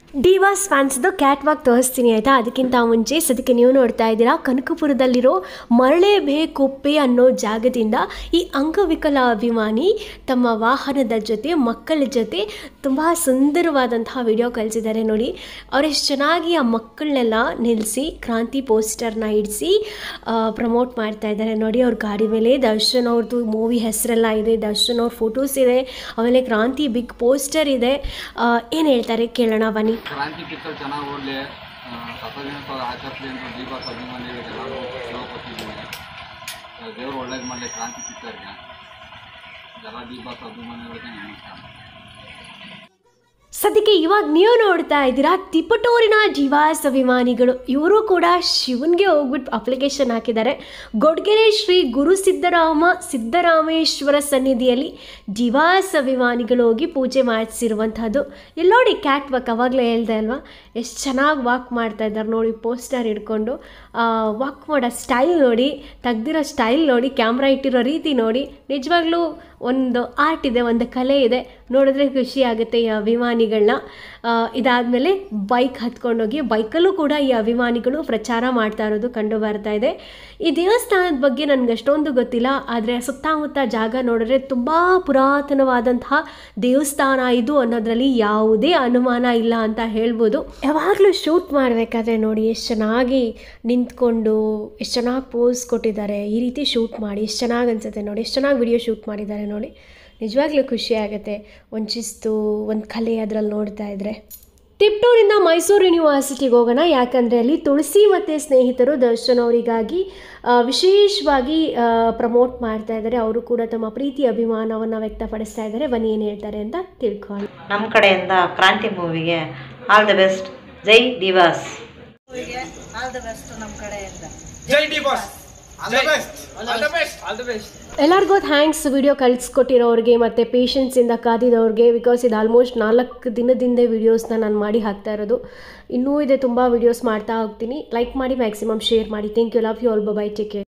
ಡಿವಾಸ್ ಫ್ಯಾನ್ಸ್ದು cat walk ತೋರಿಸ್ತೀನಿ ಆಯಿತಾ ಅದಕ್ಕಿಂತ ಮುಂಚೆ ಸದ್ಯಕ್ಕೆ ನೀವು ನೋಡ್ತಾ ಇದ್ದೀರಾ ಕನಕಪುರದಲ್ಲಿರೋ ಮರಳೇಬೇಕೊಪ್ಪೆ ಅನ್ನೋ ಜಾಗದಿಂದ ಈ ಅಂಗವಿಕಲ ಅಭಿಮಾನಿ ತಮ್ಮ ವಾಹನದ ಜೊತೆ ಮಕ್ಕಳ ಜೊತೆ ತುಂಬ ಸುಂದರವಾದಂತಹ ವಿಡಿಯೋ ಕಳಿಸಿದ್ದಾರೆ ನೋಡಿ ಅವರೆಷ್ಟು ಚೆನ್ನಾಗಿ ಆ ಮಕ್ಕಳನ್ನೆಲ್ಲ ನಿಲ್ಲಿಸಿ ಕ್ರಾಂತಿ ಪೋಸ್ಟರ್ನ ಇಡಿಸಿ ಪ್ರಮೋಟ್ ಮಾಡ್ತಾ ಇದ್ದಾರೆ ನೋಡಿ ಅವ್ರ ಗಾಡಿ ಮೇಲೆ ದರ್ಶನ್ ಅವ್ರದ್ದು ಮೂವಿ ಹೆಸರೆಲ್ಲ ಇದೆ ದರ್ಶನ್ ಅವ್ರ ಫೋಟೋಸ್ ಇದೆ ಆಮೇಲೆ ಕ್ರಾಂತಿ ಬಿಗ್ ಪೋಸ್ಟರ್ ಇದೆ ಏನು ಹೇಳ್ತಾರೆ ಕೇಳೋಣ ಬನ್ನಿ ಕ್ರಾಂತಿ ಪಿಕ್ಚರ್ ಚೆನ್ನಾಗಿ ಓಡಲಿ ಸತ್ಯದಿನ ಆಚರಿಸಲಿ ಅಂತ ದೀಪಕ್ ಅಭಿಮಾನಿಗಳಿಗೆ ಎಲ್ಲರೂ ಶೋ ಕೊಟ್ಟಿದ್ದೀನಿ ದೇವರು ಒಳ್ಳೇದು ಮಾಡಲಿ ಕ್ರಾಂತಿ ಪಿಕ್ಚರ್ಗೆ ಎಲ್ಲ ದೀಪಕ್ ಅಭಿಮಾನಿಗಳಿಗೆ ನಮಸ್ಕಾರ ಸದ್ಯಕ್ಕೆ ಇವಾಗ ನೀವು ನೋಡ್ತಾ ಇದ್ದೀರಾ ತಿಪಟೂರಿನ ಜೀವಾಸ್ ಅಭಿಮಾನಿಗಳು ಇವರು ಕೂಡ ಶಿವನ್ಗೆ ಹೋಗ್ಬಿಟ್ಟು ಅಪ್ಲಿಕೇಶನ್ ಹಾಕಿದ್ದಾರೆ ಗೊಡ್ಗೆರೆ ಶ್ರೀ ಗುರು ಸಿದ್ದರಾಮ ಸಿದ್ದರಾಮೇಶ್ವರ ಸನ್ನಿಧಿಯಲ್ಲಿ ಜೀವಾಸ್ ಅಭಿಮಾನಿಗಳು ಹೋಗಿ ಪೂಜೆ ಮಾಡಿಸಿರುವಂಥದ್ದು ಇಲ್ಲಿ ನೋಡಿ ಕ್ಯಾಟ್ ವಾಕ್ ಅವಾಗಲೇ ಹೇಳ್ದೆ ಅಲ್ವಾ ಎಷ್ಟು ಚೆನ್ನಾಗಿ ವಾಕ್ ಮಾಡ್ತಾ ಇದ್ದಾರೆ ನೋಡಿ ಪೋಸ್ಟರ್ ಹಿಡ್ಕೊಂಡು ವಾಕ್ ಮಾಡೋ ಸ್ಟೈಲ್ ನೋಡಿ ತೆಗ್ದಿರೋ ಸ್ಟೈಲ್ ನೋಡಿ ಕ್ಯಾಮ್ರಾ ಇಟ್ಟಿರೋ ರೀತಿ ನೋಡಿ ನಿಜವಾಗ್ಲೂ ಒಂದು ಆರ್ಟ್ ಇದೆ ಒಂದು ಕಲೆ ಇದೆ ನೋಡಿದ್ರೆ ಖುಷಿ ಆಗುತ್ತೆ ಈ ಅಭಿಮಾನಿಗಳನ್ನ ಇದಾದಮೇಲೆ ಬೈಕ್ ಹತ್ಕೊಂಡೋಗಿ ಬೈಕಲ್ಲೂ ಕೂಡ ಈ ಅಭಿಮಾನಿಗಳು ಪ್ರಚಾರ ಮಾಡ್ತಾ ಇರೋದು ಕಂಡು ಬರ್ತಾ ಇದೆ ಈ ದೇವಸ್ಥಾನದ ಬಗ್ಗೆ ನನಗೆ ಅಷ್ಟೊಂದು ಗೊತ್ತಿಲ್ಲ ಆದರೆ ಸುತ್ತಮುತ್ತ ಜಾಗ ನೋಡಿದ್ರೆ ತುಂಬ ಪುರಾತನವಾದಂತಹ ದೇವಸ್ಥಾನ ಇದು ಅನ್ನೋದ್ರಲ್ಲಿ ಯಾವುದೇ ಅನುಮಾನ ಇಲ್ಲ ಅಂತ ಹೇಳ್ಬೋದು ಯಾವಾಗಲೂ ಶೂಟ್ ಮಾಡಬೇಕಾದ್ರೆ ನೋಡಿ ಎಷ್ಟು ಚೆನ್ನಾಗಿ ನಿಂತ್ಕೊಂಡು ಎಷ್ಟು ಚೆನ್ನಾಗಿ ಪೋಸ್ ಕೊಟ್ಟಿದ್ದಾರೆ ಈ ರೀತಿ ಶೂಟ್ ಮಾಡಿ ಎಷ್ಟು ಚೆನ್ನಾಗಿ ಅನಿಸುತ್ತೆ ನೋಡಿ ಎಷ್ಟು ಚೆನ್ನಾಗಿ ವಿಡಿಯೋ ಶೂಟ್ ಮಾಡಿದ್ದಾರೆ ನೋಡಿ ನಿಜವಾಗ್ಲೂ ಖುಷಿ ಆಗುತ್ತೆ ಒಂದು ಶಿಸ್ತು ಒಂದು ಕಲೆ ಅದರಲ್ಲಿ ನೋಡ್ತಾ ಇದ್ರೆ ತಿಪ್ಟೂರಿಂದ ಮೈಸೂರು ಯೂನಿವರ್ಸಿಟಿಗೆ ಹೋಗೋಣ ಯಾಕಂದರೆ ಅಲ್ಲಿ ತುಳಸಿ ಮತ್ತು ಸ್ನೇಹಿತರು ದರ್ಶನ್ ಅವರಿಗಾಗಿ ಆ, ವಿಶೇಷವಾಗಿ ಪ್ರಮೋಟ್ ಮಾಡ್ತಾ ಇದ್ದಾರೆ ಅವರು ಕೂಡ ತಮ್ಮ ಪ್ರೀತಿ ಅಭಿಮಾನವನ್ನು ವ್ಯಕ್ತಪಡಿಸ್ತಾ ಇದ್ದಾರೆ ಬನ್ನಿ ಏನು ಹೇಳ್ತಾರೆ ಅಂತ ತಿಳ್ಕೊಳ್ಳಿ ನಮ್ಮ ಕಡೆಯಿಂದ ಕ್ರಾಂತಿ ಮೂವಿಗೆ ಆಲ್ ದ ಬೆಸ್ಟ್ ಜೈ ದಿವಾಸ್ ಎಲ್ಲರಿಗೂ ಥ್ಯಾಂಕ್ಸ್ ವಿಡಿಯೋ ಕಳಿಸ್ಕೊಟ್ಟಿರೋರಿಗೆ ಮತ್ತು ಪೇಷನ್ಸಿಂದ ಕಾದಿದವ್ರಿಗೆ ಬಿಕಾಸ್ ಇದು ಆಲ್ಮೋಸ್ಟ್ ನಾಲ್ಕು ದಿನದಿಂದ ವೀಡಿಯೋಸ್ನ ನಾನು ಮಾಡಿ ಹಾಕ್ತಾ ಇರೋದು ಇನ್ನೂ ಇದೆ ತುಂಬ ವೀಡಿಯೋಸ್ ಮಾಡ್ತಾ ಹೋಗ್ತೀನಿ ಲೈಕ್ ಮಾಡಿ ಮ್ಯಾಕ್ಸಿಮಮ್ ಶೇರ್ ಮಾಡಿ thank you love you all bye take care